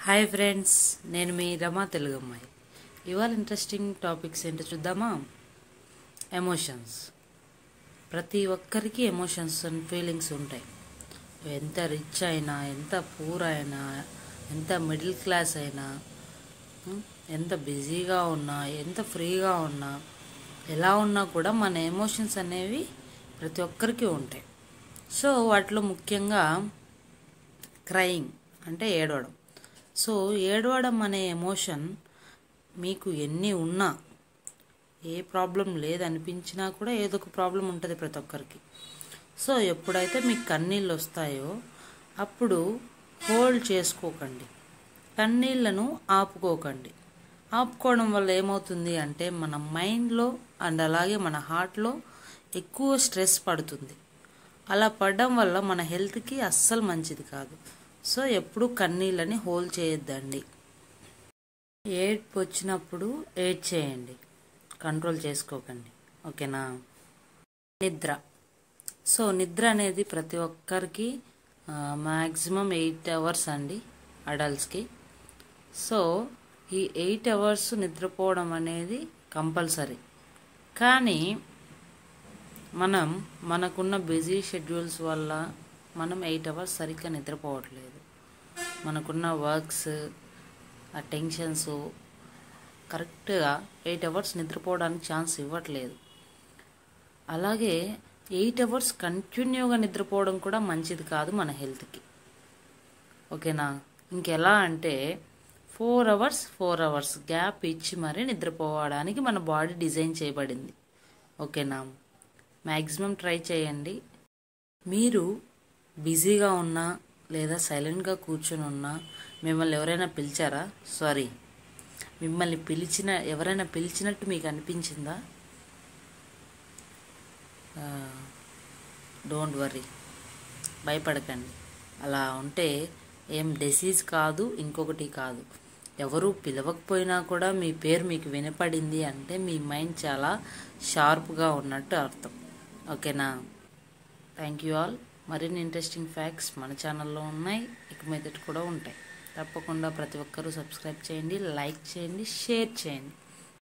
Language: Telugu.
హాయ్ ఫ్రెండ్స్ నేను మీ రమా తెలుగు అమ్మాయి ఇవాళ ఇంట్రెస్టింగ్ టాపిక్స్ ఏంటో చూద్దామా ఎమోషన్స్ ప్రతి ఒక్కరికి ఎమోషన్స్ అండ్ ఫీలింగ్స్ ఉంటాయి ఎంత రిచ్ అయినా ఎంత పూర్ అయినా ఎంత మిడిల్ క్లాస్ అయినా ఉం, ఎంత బిజీగా ఉన్నా ఎంత ఫ్రీగా ఉన్నా ఎలా ఉన్నా కూడా మన ఎమోషన్స్ అనేవి ప్రతి ఒక్కరికి ఉంటాయి సో వాటిలో ముఖ్యంగా క్రయింగ్ అంటే ఏడవడం సో ఏడవడం అనే ఎమోషన్ మీకు ఎన్ని ఉన్నా ఏ ప్రాబ్లం లేదనిపించినా కూడా ఏదో ఒక ప్రాబ్లం ఉంటుంది ప్రతి ఒక్కరికి సో ఎప్పుడైతే మీకు కన్నీళ్ళు వస్తాయో అప్పుడు హోల్డ్ చేసుకోకండి కన్నీళ్లను ఆపుకోకండి ఆపుకోవడం వల్ల ఏమవుతుంది అంటే మన మైండ్లో అండ్ అలాగే మన హార్ట్లో ఎక్కువ స్ట్రెస్ పడుతుంది అలా పడడం వల్ల మన హెల్త్కి అస్సలు మంచిది కాదు సో ఎప్పుడు కన్నీళ్ళని హోల్డ్ చేయొద్దండి ఏడ్పు వచ్చినప్పుడు ఏడ్ చేయండి కంట్రోల్ చేసుకోకండి ఓకేనా నిద్ర సో నిద్ర అనేది ప్రతి ఒక్కరికి మ్యాక్సిమం ఎయిట్ అవర్స్ అండి అడల్ట్స్కి సో ఈ ఎయిట్ అవర్స్ నిద్రపోవడం అనేది కంపల్సరీ కానీ మనం మనకున్న బిజీ షెడ్యూల్స్ వల్ల మనం ఎయిట్ అవర్స్ సరిగ్గా నిద్రపోవట్లేదు మనకున్న వర్క్స్ ఆ టెన్షన్స్ కరెక్ట్గా ఎయిట్ అవర్స్ నిద్రపోవడానికి ఛాన్స్ ఇవ్వట్లేదు అలాగే ఎయిట్ అవర్స్ కంటిన్యూగా నిద్రపోవడం కూడా మంచిది కాదు మన హెల్త్కి ఓకేనా ఇంకెలా అంటే four hours four hours gap ఇచ్చి మరీ నిద్రపోవడానికి మన బాడీ డిజైన్ చేయబడింది ఓకేనా మ్యాక్సిమం ట్రై చేయండి మీరు బిజీగా ఉన్నా లేదా సైలెంట్గా కూర్చొని ఉన్నా మిమ్మల్ని ఎవరైనా పిలిచారా సారీ మిమ్మల్ని పిలిచిన ఎవరైనా పిలిచినట్టు మీకు అనిపించిందా డోంట్ వర్రీ భయపడకండి అలా ఉంటే ఏం డిసీజ్ కాదు ఇంకొకటి కాదు ఎవరు పిలవకపోయినా కూడా మీ పేరు మీకు వినపడింది అంటే మీ మైండ్ చాలా షార్ప్గా ఉన్నట్టు అర్థం ఓకేనా థ్యాంక్ యూ ఆల్ మరిన్ని ఇంట్రెస్టింగ్ ఫ్యాక్ట్స్ మన ఛానల్లో ఉన్నాయి ఇక మీదటి కూడా ఉంటాయి తప్పకుండా ప్రతి ఒక్కరూ సబ్స్క్రైబ్ చేయండి లైక్ చేయండి షేర్ చేయండి